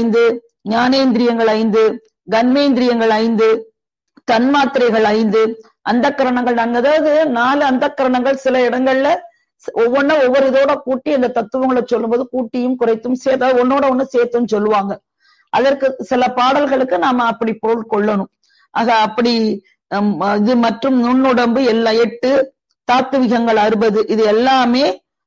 ஐந்து ஞானேந்திரியங்கள் ஐந்து கன்மேந்திரியங்கள் ஐந்து தன்மாத்திரைகள் ஐந்து அந்த கரணங்கள் நான்கு அதாவது நாலு அந்த கரணங்கள் சில இடங்கள்ல ஒவ்வொன்னா ஒவ்வொரு இதோட கூட்டி அந்த தத்துவங்களை சொல்லும்போது கூட்டியும் குறைத்தும் சேர்த்து ஒன்னோட ஒண்ணு சேர்த்தும் சொல்லுவாங்க அதற்கு சில பாடல்களுக்கு நாம அப்படி பொருள் கொள்ளணும் ஆக அப்படி இது மற்றும் நுண்ணுடம்பு எல்லா எட்டு தாத்துவிகங்கள் அறுபது இது எல்லாமே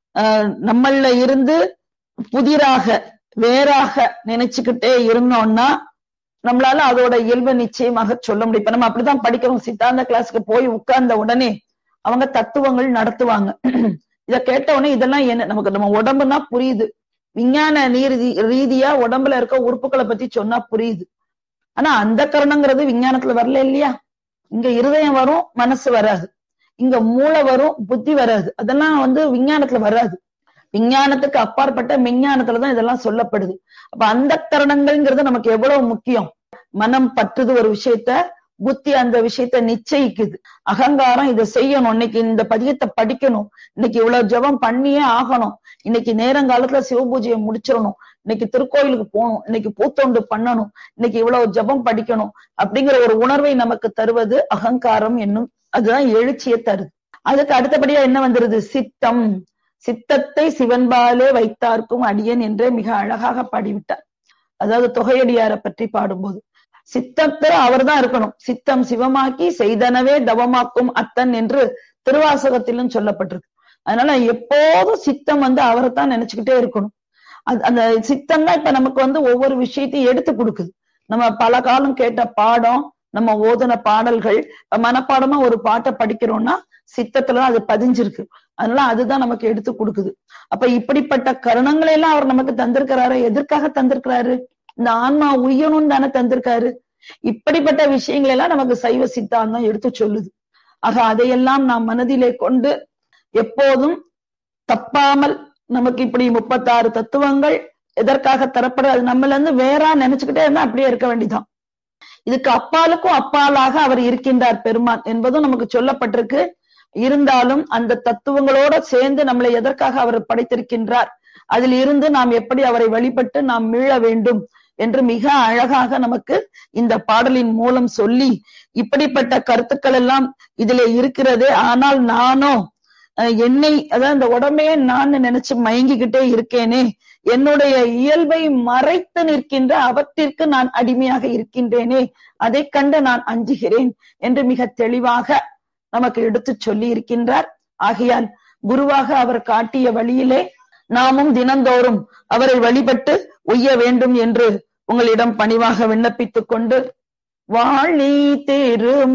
நம்மள இருந்து புதிராக வேறாக நினைச்சுக்கிட்டே இருந்தோம்னா நம்மளால அதோட இயல்பை நிச்சயமாக சொல்ல முடியும் இப்ப நம்ம அப்படிதான் படிக்கிறோம் சித்தாந்த கிளாஸுக்கு போய் உட்கார்ந்த உடனே அவங்க தத்துவங்கள் நடத்துவாங்க இத கேட்ட உடனே இதெல்லாம் என்ன நமக்கு நம்ம உடம்புனா புரியுது விஞ்ஞான நீதி ரீதியா உடம்புல இருக்க உறுப்புகளை பத்தி சொன்னா புரியுது ஆனா அந்த கரணங்கிறது விஞ்ஞானத்துல வரல இல்லையா இங்க இருதயம் வரும் மனசு வராது இங்க மூளை வரும் புத்தி வராது அதெல்லாம் வந்து விஞ்ஞானத்துல வராது விஞ்ஞானத்துக்கு அப்பாற்பட்ட விஞ்ஞானத்துலதான் இதெல்லாம் சொல்லப்படுது அப்ப அந்த கரணங்கள்ங்கிறது நமக்கு எவ்வளவு முக்கியம் மனம் பற்றுது ஒரு விஷயத்த புத்தி அந்த விஷயத்த நிச்சயிக்குது அகங்காரம் இதை செய்யணும் இன்னைக்கு இந்த பதியத்தை படிக்கணும் இன்னைக்கு இவ்வளவு ஜபம் பண்ணியே ஆகணும் இன்னைக்கு நேரங்காலத்துல சிவபூஜையை முடிச்சிடணும் இன்னைக்கு திருக்கோயிலுக்கு போகணும் இன்னைக்கு பூத்தொண்டு பண்ணணும் இன்னைக்கு இவ்வளவு ஜபம் படிக்கணும் அப்படிங்கிற ஒரு உணர்வை நமக்கு தருவது அகங்காரம் என்னும் அதுதான் எழுச்சியை தருது அதுக்கு அடுத்தபடியா என்ன வந்துருது சித்தம் சித்தத்தை சிவன்பாலே வைத்தார்க்கும் அடியன் என்றே மிக அழகாக பாடிவிட்டார் அதாவது தொகையடியாரை பற்றி பாடும்போது சித்தத்தை அவர் தான் இருக்கணும் சித்தம் சிவமாக்கி செய்தனவே தவமாக்கும் அத்தன் என்று திருவாசகத்திலும் சொல்லப்பட்டிருக்கு அதனால எப்போதும் சித்தம் வந்து அவரை தான் நினைச்சுக்கிட்டே இருக்கணும் அந்த சித்தம் தான் இப்ப நமக்கு வந்து ஒவ்வொரு விஷயத்தையும் எடுத்து கொடுக்குது நம்ம பல காலம் கேட்ட பாடம் நம்ம ஓதுன பாடல்கள் மனப்பாடமா ஒரு பாட்டை படிக்கிறோம்னா சித்தத்துலதான் அது பதிஞ்சிருக்கு அதனால அதுதான் நமக்கு எடுத்து கொடுக்குது அப்ப இப்படிப்பட்ட கருணங்களை எல்லாம் அவர் நமக்கு தந்திருக்கிறாரு எதற்காக தந்திருக்கிறாரு இந்த ஆன்மா உய்யணும்னு தானே தந்திருக்காரு இப்படிப்பட்ட விஷயங்கள் எல்லாம் நமக்கு சைவ சித்தாந்தம் எடுத்து சொல்லுது ஆக அதையெல்லாம் நாம் மனதிலே கொண்டு எப்போதும் தப்பாமல் நமக்கு இப்படி முப்பத்தாறு தத்துவங்கள் எதற்காக தரப்பட அது நம்மள இருந்து வேறா நினைச்சுக்கிட்டே இருந்தா அப்படியே இருக்க வேண்டிதான் இதுக்கு அப்பாலுக்கும் அப்பாலாக அவர் இருக்கின்றார் பெருமான் என்பதும் நமக்கு சொல்லப்பட்டிருக்கு இருந்தாலும் அந்த தத்துவங்களோட சேர்ந்து நம்மளை எதற்காக அவர் படைத்திருக்கின்றார் அதில் இருந்து நாம் எப்படி அவரை வழிபட்டு நாம் மீள வேண்டும் என்று மிக அழகாக நமக்கு இந்த பாடலின் மூலம் சொல்லி இப்படிப்பட்ட கருத்துக்கள் எல்லாம் இதுல இருக்கிறது ஆனால் நானோ என்னை அதாவது இந்த உடம்பையே நான் நினைச்சு மயங்கிக்கிட்டே இருக்கேனே என்னுடைய இயல்பை மறைத்து நிற்கின்ற அவற்றிற்கு நான் அடிமையாக இருக்கின்றேனே அதை கண்டு நான் அஞ்சுகிறேன் என்று மிக தெளிவாக நமக்கு எடுத்து சொல்லி இருக்கின்றார் ஆகையால் குருவாக அவர் காட்டிய வழியிலே நாமும் தினந்தோறும் அவரை வழிபட்டு உய்ய வேண்டும் என்று உங்களிடம் பணிவாக விண்ணப்பித்துக் கொண்டு வாழி தேரும்